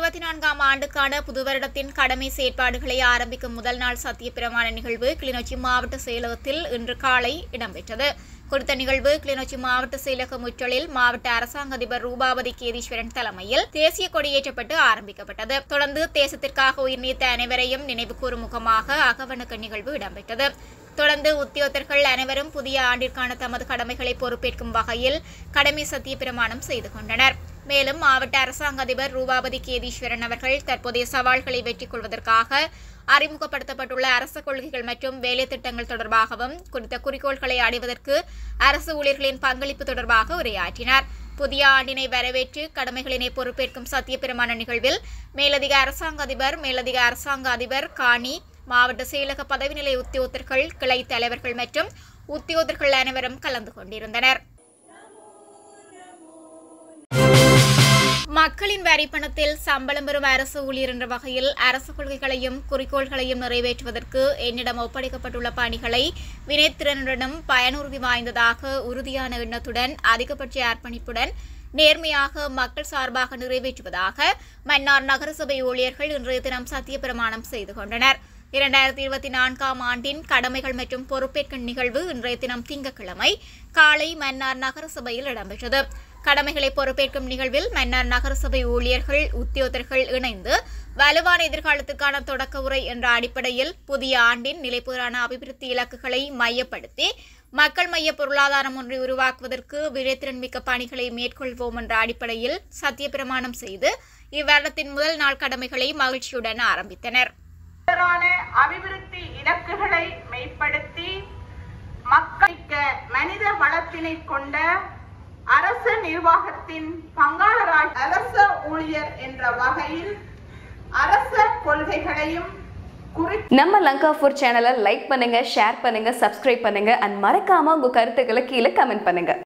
இருபத்தி நான்காம் ஆண்டுக்கான புது வருடத்தின் கடமை செயற்பாடுகளை ஆரம்பிக்கும் முதல் நாள் சத்தியப்பிரமாண நிகழ்வு கிளிநொச்சி மாவட்ட செயலகத்தில் இன்று காலை இடம்பெற்றது குறித்த நிகழ்வு கிளிநொச்சி மாவட்ட செயலக முற்றலில் மாவட்ட அரசாங்க அதிபர் ரூபாவதி கேதீஸ்வரன் தலைமையில் தேசிய கொடியேற்றப்பட்டு ஆரம்பிக்கப்பட்டது தொடர்ந்து தேசத்திற்காக உயிர் நீத்த அனைவரையும் நினைவு கூறும் முகமாக அகவணக்க நிகழ்வு இடம்பெற்றது தொடர்ந்து உத்தியோகத்தர்கள் அனைவரும் புதிய ஆண்டிற்கான தமது கடமைகளை பொறுப்பேற்கும் வகையில் கடமை சத்திய பிரமாணம் செய்து கொண்டனர் மேலும் மாவட்ட அரசாங்க அதிபர் ரூபாபதி கேதீஸ்வரன் அவர்கள் தற்போதைய சவால்களை வெற்றி கொள்வதற்காக அறிமுகப்படுத்தப்பட்டுள்ள அரசு கொள்கைகள் மற்றும் வேலை திட்டங்கள் தொடர்பாகவும் குறித்த குறிக்கோள்களை அடைவதற்கு அரசு ஊழியர்களின் பங்களிப்பு தொடர்பாக உரையாற்றினார் புதிய ஆண்டினை வரவேற்று கடமைகளினை பொறுப்பேற்கும் சத்தியப்பிரமாண நிகழ்வில் மேலதிக அரசாங்க அதிபர் மேலதிக அரசாங்க அதிபர் காணி மாவட்ட செயலக பதவிநிலை உத்தியோகத்தர்கள் கிளை தலைவர்கள் மற்றும் உத்தியோகத்தர்கள் அனைவரும் கலந்து கொண்டிருந்தனர் மக்களின் வரிப்பணத்தில் சம்பளம் பெறும் அரசு ஊழியர் என்ற வகையில் அரசு கொள்கைகளையும் குறிக்கோள்களையும் நிறைவேற்றுவதற்கு என்னிடம் ஒப்படைக்கப்பட்டுள்ள பணிகளை வினைத்திறனுடனும் பயனுறுதி வாய்ந்ததாக உறுதியான எண்ணத்துடன் அதிகபட்ச அர்ப்பணிப்புடன் நேர்மையாக மக்கள் சார்பாக நிறைவேற்றுவதாக மன்னார் நகரசபை ஊழியர்கள் இன்றைய தினம் சத்திய பிரமாணம் செய்து கொண்டனர் இரண்டாயிரத்தி இருபத்தி நான்காம் ஆண்டின் கடமைகள் மற்றும் பொறுப்பேற்கும் நிகழ்வு இன்றைய தினம் திங்கட்கிழமை காலை மன்னார் நகரசபையில் இடம்பெற்றது கடமைகளை பொறுப்பேற்கும் நிகழ்வில் மன்னார் நகரசபை ஊழியர்கள் உத்தியோகத்தர்கள் இணைந்து வலுவான எதிர்காலத்துக்கான தொடக்க உரை என்ற அடிப்படையில் புதிய ஆண்டின் நிலைப்புறான அபிவிருத்தி இலக்குகளை மையப்படுத்தி மக்கள் மைய பொருளாதாரம் ஒன்றை உருவாக்குவதற்கு விரைத்திறன் மிக்க பணிகளை மேற்கொள்வோம் என்ற அடிப்படையில் சத்திய பிரமாணம் செய்து இவ்வருடத்தின் முதல் நாள் கடமைகளை மகிழ்ச்சியுடன் ஆரம்பித்தனர் தொடரான அபிவிருத்தி இலக்குகளை மெய்ப்படுத்தி மக்களிக்க மனித வளத்தினை கொண்ட அரச நிர்வாகத்தின் பங்காளராய் அரச ஊழியர் என்ற வகையில் அரச கொள்கைகளையும் குறி நம்ம லங்கா ஃபுட் சேனலை லைக் பண்ணுங்க ஷேர் பண்ணுங்க சப்ஸ்கிரைப் பண்ணுங்க அண்ட் மறக்காம உங்க கருத்துக்களை கீழே கமெண்ட் பண்ணுங்க